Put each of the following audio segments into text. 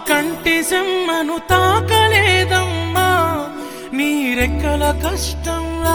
కంటి సెమ్మను తాకలేదమ్మా నీ రెక్కల కష్టంలా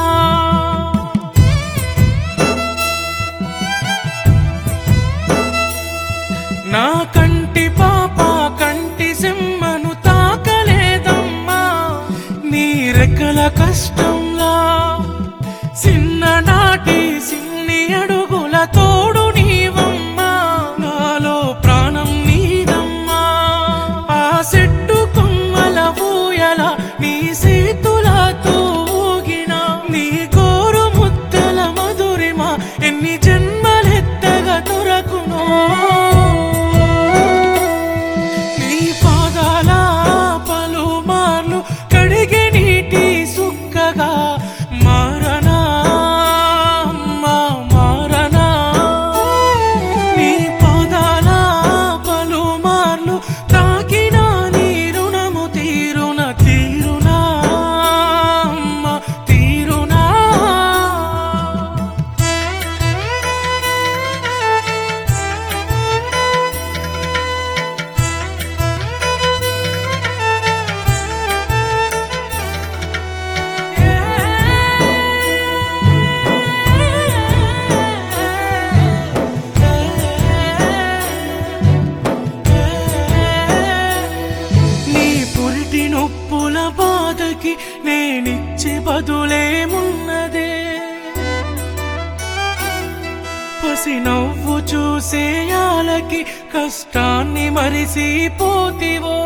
నా కంటి పాప కంటి సెమ్మను తాకలేదమ్మా నీ రెక్కల కష్టంలా చిన్ననాటి సిన్ని అడుగుల తోడు నీవమ్మా నాలో ప్రాణం నీదమ్మా ఆ చెట్టు కొమ్మల ఊయల నీ సేతులతో ఊగిన నీ కోరు ముద్దల మధురిమ ఎన్ని జన్మలెత్తగా దొరకునో నీ పాదాల పలుమార్లు కడిగే నీటి సుక్కగా మారనా అమ్మా, మారనా నీ పాదాల పలుమార్లు తాకిన నీ రుణము తీరున తీరునా అమ్మా, తీరునా నీ పురిటి నొప్పుల బాధకి నేనిచ్చే బదులేమున్నదే పసి నవ్వు చూసేయాలకి కష్టాన్ని మరిసిపోతివో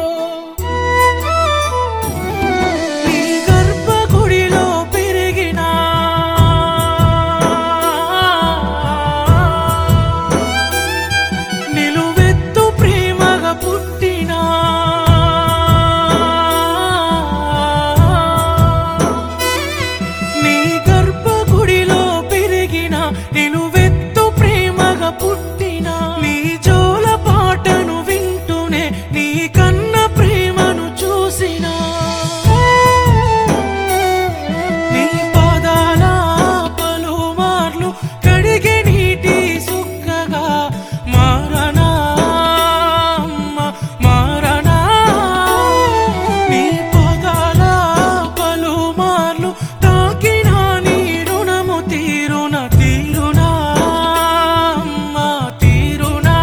నీ గర్భగుడిలో పెరిగినా నిలువెత్తు ప్రేమగా పుట్టినా నీ గర్భగుడిలో పెరిగిన నిలువెత్తు ప్రేమగా పుట్టిన నీ జోల పాటను వింటూనే నీ కన్న ప్రేమను చూసినా నీ పాదాల పలుమార్లు కడిగే నీటి సుక్కగా మారనా అమ్మా, మారనా నీ పాదాల పలుమార్లు తాకిన నీ రుణము తీరున తీరునా అమ్మా, తీరునా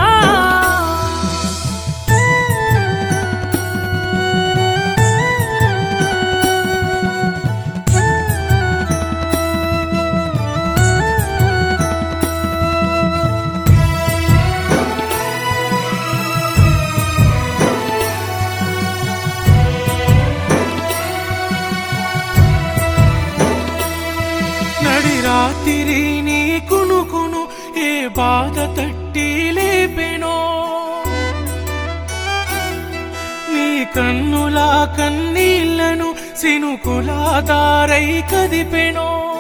నడి రాత్రి నీ కునుకును ఏ బాధ తట్టి లేపెనో నీ కన్నులా కన్నీళ్లను సినుకులా దారై కదిపెనో